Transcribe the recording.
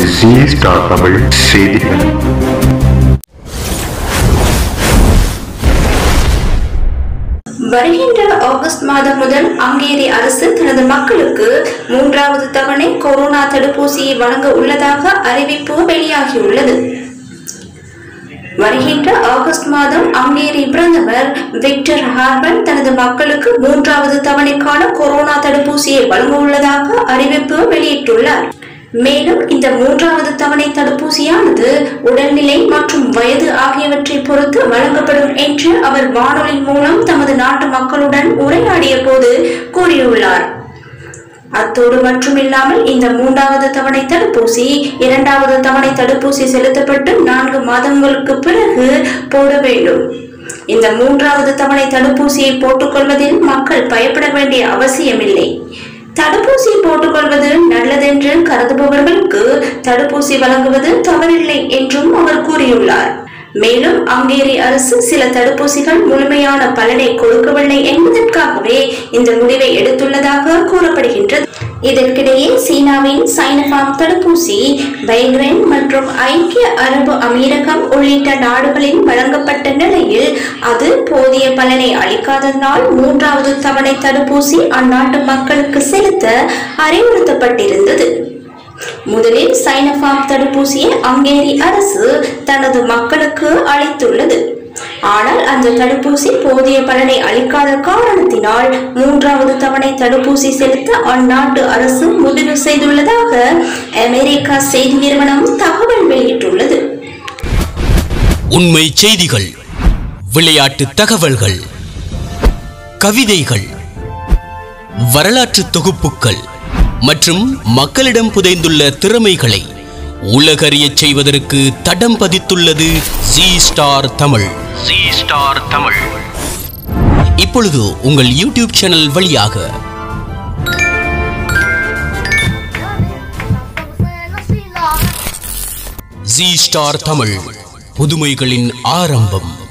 G star Tamil செய்திகள் வருகின்ற August மாதம் முதல் ஹங்கேரி அரசு தனது மக்களுக்கு மூன்றாவது தவணை கொரோனா தடுப்பூசியை வழங்க உள்ளதாக அறிவிப்பு வெளியாகியுள்ளது வருகின்ற ஆகஸ்ட் மாதம் ஹங்கேரி பிரதமர் விக்டர் ஹார்பன் தனது மக்களுக்கு மூன்றாவது தவணைக்கான கொரோனா தடுப்பூசியை வழங்க உள்ளதாக அறிவிப்பு வெளியிட்டுள்ளார் மேலும் இந்த மூன்றாவது தவணை தடுப்பூசியானது உடல்நிலை மற்றும் வயது ஆகியவற்றை பொறுத்து வழங்கப்படும் என்று அவர் வானொலி மூலம் தமது நாட்டு மக்களுடன் உரையாடிய போது கூறியுள்ளார் அத்தோடு மட்டுமில்லாமல் இந்த மூன்றாவது தவணை தடுப்பூசி இரண்டாவது தவணை தடுப்பூசி செலுத்தப்பட்டு நான்கு மாதங்களுக்கு பிறகு போட வேண்டும் இந்த மூன்றாவது தவணை தடுப்பூசியை போட்டுக்கொள்வதில் மக்கள் பயப்பட வேண்டிய அவசியமில்லை தடுப்பூசி போட்டுக்கொள்வது நல்லதென்று கருதுபவர்களுக்கு தடுப்பூசி வழங்குவது தவறில்லை என்றும் அவர் கூறியுள்ளார் மேலும் ஹங்கேரி அரசு சில தடுப்பூசிகள் முழுமையான பலனை கொடுக்கவில்லை என்பதற்காகவே இந்த முடிவை எடுத்துள்ளதாக கூறப்படுகின்றது இதற்கிடையே சீனாவின் சைனபார்ம் தடுப்பூசி பைக்ரைன் மற்றும் ஐக்கிய அரபு அமீரகம் உள்ளிட்ட நாடுகளில் வழங்கப்பட்ட நிலையில் அது போதிய பலனை அளிக்காததனால் மூன்றாவது தவணை தடுப்பூசி அந்நாட்டு மக்களுக்கு செலுத்த அறிவுறுத்தப்பட்டிருந்தது முதலில் சைனபார்ம் தடுப்பூசியை ஹங்கேரி அரசு தனது மக்களுக்கு அளித்துள்ளது ஆனால் அந்த தடுப்பூசி போதிய பலனை அளிக்காத காரணத்தினால் மூன்றாவது தவணை தடுப்பூசி செலுத்த அந்நாட்டு அரசு முடிவு செய்துள்ளதாக அமெரிக்கா செய்தி நிறுவனம் தகவல் வெளியிட்டுள்ளது உண்மை செய்திகள் விளையாட்டு தகவல்கள் கவிதைகள் வரலாற்று தொகுப்புகள் மற்றும் மக்களிடம் புதைந்துள்ள திறமைகளை உலகறியச் செய்வதற்கு தடம் பதித்துள்ளது Zee star Tamil Zee star Tamil இப்பொழுது உங்கள் யூடியூப் சேனல் வழியாக ஜி ஸ்டார் தமிழ் புதுமைகளின் ஆரம்பம்